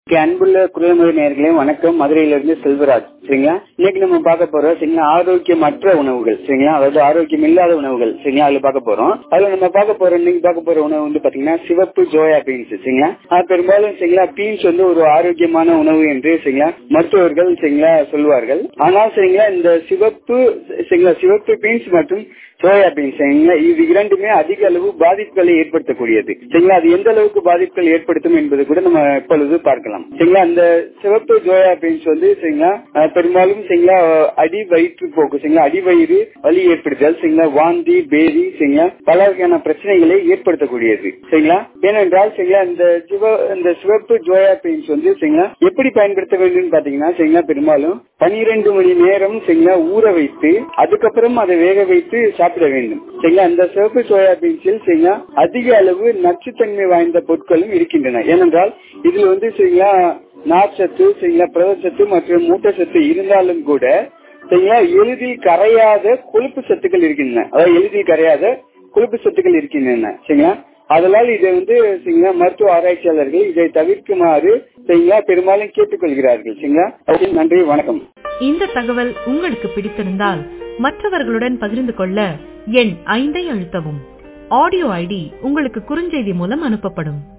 அன்புள்ள குரல்முறை நேர்களே வணக்கம் மதுரையிலிருந்து செல்வராஜ் சரிங்களா இன்னைக்கு நம்ம பார்க்க போறோம் சரிங்களா ஆரோக்கியமற்ற உணவுகள் சரிங்களா அதாவது ஆரோக்கியம் இல்லாத உணவுகள் சரிங்களா அதுல பார்க்க போறோம் அதுல நம்ம பார்க்க போறோம் இன்னைக்கு பார்க்க போற உணவு வந்து பாத்தீங்கன்னா சிவப்பு ஜோயா பீன்ஸ் சரிங்களா அது பெரும்பாலும் சரிங்களா பீன்ஸ் வந்து ஒரு ஆரோக்கியமான உணவு என்று சரிங்களா மருத்துவர்கள் சரிங்களா சொல்வார்கள் ஆனால் சரிங்களா இந்த சிவப்பு சரிங்களா சிவப்பு பீன்ஸ் மற்றும் சோயா பீன்ஸ் சரிங்களா இது இரண்டுமே அதிக அளவு பாதிப்புகளை ஏற்படுத்தக்கூடியது சரிங்களா அது எந்த அளவுக்கு பாதிப்புகள் ஏற்படுத்தும் என்பது கூட நம்ம இப்பொழுது பார்க்கலாம் சரிங்களா அந்த சிவப்பு ஜோயா பீன்ஸ் வந்து சரிங்களா அஹ், பெரும்பாலும் சரிங்களா அடி வயிற்று போக்கு சரிங்களா அடிவயிறு வலி ஏற்படுத்தல் சரிங்களா வாந்தி பேதி சரிங்களா பல வகையான பிரச்சனைகளை ஏற்படுத்தக்கூடியது சரிங்களா ஏனென்றால் சரிங்களா இந்த சிவ இந்த சிவப்பு ஜோயா பீன்ஸ் வந்து சரிங்களா எப்படி பயன்படுத்த வேண்டும் பாத்தீங்கன்னா சரிங்களா பெரும்பாலும் பனிரெண்டு மணி நேரம் சரிங்களா ஊற வைத்து அதுக்கப்புறம் அதை வேக வைத்து சாப்பிட வேண்டும் சரிங்களா இந்த சிவப்பு சோயா பீன்ஸில் சரிங்களா அதிக அளவு நச்சுத்தன்மை வாய்ந்த பொருட்களும் இருக்கின்றன ஏனென்றால் இதில் வந்து சரிங்களா நார்ச்சத்து சரிங்களா புரதச்சத்து மற்றும் ஊட்டச்சத்து இருந்தாலும் கூட சரிங்களா எளிதில் கரையாத கொழுப்பு சத்துக்கள் இருக்கின்றன அதாவது எளிதில் கரையாத கொழுப்பு சத்துக்கள் இருக்கின்றன சரிங்களா அதனால் இதை வந்து சரிங்களா மருத்துவ ஆராய்ச்சியாளர்கள் இதை தவிர்க்குமாறு சரிங்களா பெரும்பாலும் கேட்டுக்கொள்கிறார்கள் சரிங்களா ஓகே, நன்றி வணக்கம் இந்த தகவல் உங்களுக்கு பிடித்திருந்தால் மற்றவர்களுடன் பகிர்ந்து கொள்ள எண் ஐந்தை அழுத்தவும் ஆடியோ ஐடி உங்களுக்கு குறுஞ்செய்தி மூலம் அனுப்பப்படும்